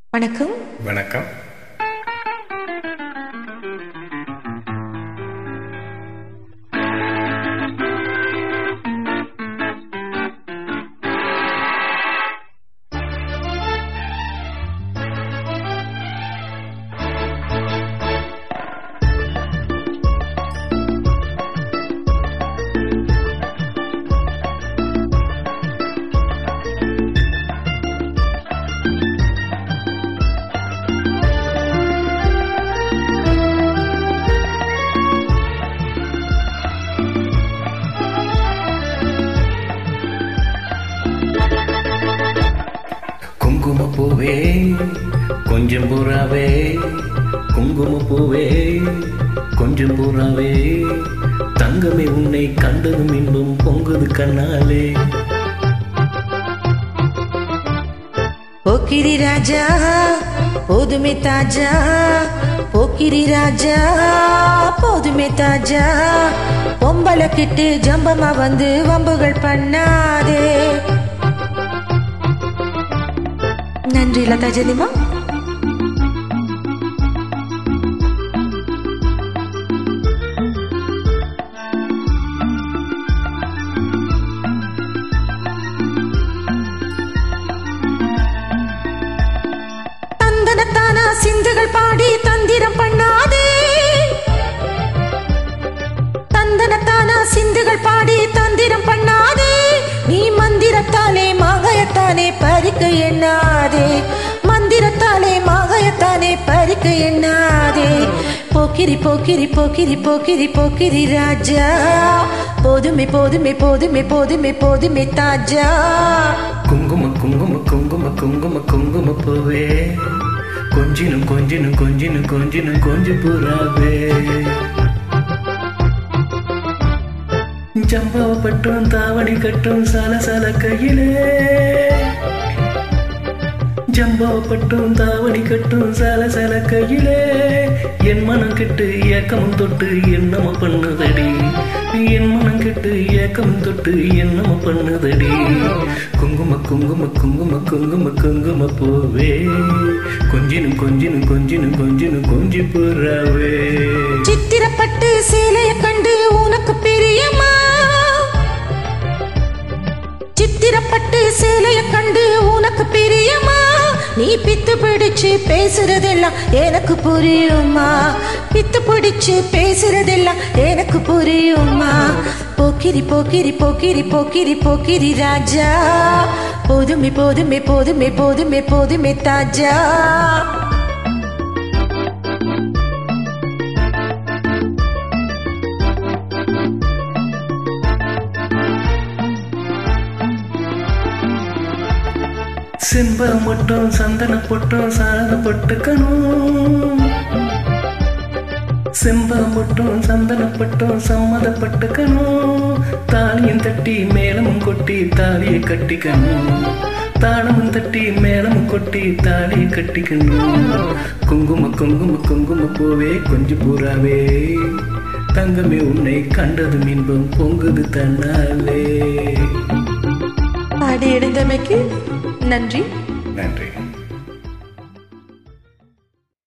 வணக்கம் வணக்கம் குங்கும பூவே கொஞ்சம் புறாவே குங்கும பூவே கொஞ்சம் புறாவே தங்கமே உன்னை கண்டதும் இன்பம் பொங்குது கண்ணாலே போக்கிரி ராஜா போதுமே தாஜா போக்கிரி ராஜா போதுமே தாஜா பொம்பளை கிட்டு ஜம்பமா வந்து வம்புகள் பண்ணாதே நன்றி லதா ஜெனிமா தந்தனத்தானா சிந்துகள் பாடி தந்திரம் பண்ணாதே தந்தனத்தானா சிந்துகள் பாடி தந்திரம் பண்ணாதே நீ மந்திரத்தாலே மாகயத்தானே பறிக்க எண்ணாதே மந்திரத்தாலே மாகயத்தானே பறிக்க எண்ணாதே போக்கிரி போக்கிரி போக்கிரி போக்கிரி போக்கிரி ராஜா போதுமே போதுமே போதுமே போதுமே போதுமே தாஜா குங்கும குங்கும குங்கும குங்கும குங்கும பூவே கொஞ்சினும் கொஞ்சினும் கொஞ்சினும் கொஞ்சினும் கொஞ்சம் புறாவே ஜம்பாவ பட்டும் தாவணி கட்டும் சல சல கையிலே ஜம்பாவ பட்டும் தாவணி கட்டும் சல சல கையிலே என் மனம் கெட்டு ஏக்கமும் தொட்டு என்னம பண்ணுதடி என் மனம் கெட்டு ஏக்கமும் தொட்டு என்னம பண்ணுதடி குங்கும குங்கும குங்கும குங்கும குங்கும பூவே கொஞ்சினும் கொஞ்சினும் கொஞ்சினும் கொஞ்சினும் கொஞ்சி புறாவே சித்திரப்பட்டு சேலைய கண்டு உனக்கு பிரியமா சித்திரப்பட்டு சேலைய கண்டு உனக்கு பிரியமா நீ பித்து பிடிச்சு பேசுறதெல்லாம் எனக்கு புரியுமா பித்து பிடிச்சு பேசுறதெல்லாம் எனக்கு புரியுமா போக்கிரி போக்கிரி போக்கிரி போக்கிரி போக்கிரி ராஜா போதுமே போதுமே போதுமே போதுமே போதுமே தாஜா செம்பரம் மட்டும் சந்தன பொட்டும் சாதப்பட்டுக்கணும் செம்பரம் மட்டும் சந்தன பட்டும் சம்மதப்பட்டுக்கணும் தாலியும் தட்டி மேளமும் கொட்டி தாலியை கட்டிக்கணும் தாளமும் தட்டி மேளமும் கொட்டி தாலியை கட்டிக்கணும் குங்கும குங்கும குங்கும பூவே கொஞ்சம் பூராவே தங்கமே உன்னை கண்டதும் இன்பம் பொங்குது தன்னாலே பாடி எழுந்தமைக்கு நன்றி நன்றி